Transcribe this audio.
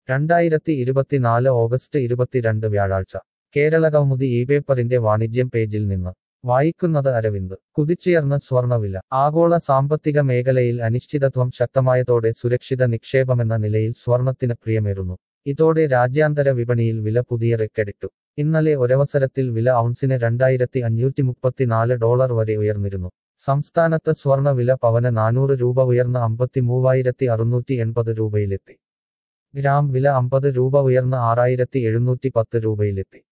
രണ്ടായിരത്തി ഇരുപത്തിനാല് ഓഗസ്റ്റ് ഇരുപത്തിരണ്ട് വ്യാഴാഴ്ച കേരളകൗമുദി ഈ പേപ്പറിന്റെ വാണിജ്യം പേജിൽ നിന്ന് വായിക്കുന്നത് അരവിന്ദ് കുതിച്ചുയർന്ന സ്വർണവില ആഗോള സാമ്പത്തിക മേഖലയിൽ അനിശ്ചിതത്വം ശക്തമായതോടെ സുരക്ഷിത നിക്ഷേപമെന്ന നിലയിൽ സ്വർണത്തിന് പ്രിയമേറുന്നു ഇതോടെ രാജ്യാന്തര വിപണിയിൽ വില പുതിയ റെക്കഡിട്ടു ഇന്നലെ ഒരവസരത്തിൽ വില ഔൺസിന് രണ്ടായിരത്തി അഞ്ഞൂറ്റി മുപ്പത്തിനാല് ഡോളർ വരെ ഉയർന്നിരുന്നു സംസ്ഥാനത്ത് സ്വർണ വില പവന് നാനൂറ് രൂപ ഉയർന്ന് അമ്പത്തി മൂവായിരത്തി അറുന്നൂറ്റി എൺപത് രൂപയിലെത്തി ഗ്രാം വില അമ്പത് രൂപ ഉയർന്ന് ആറായിരത്തി എഴുന്നൂറ്റി പത്ത് രൂപയിലെത്തി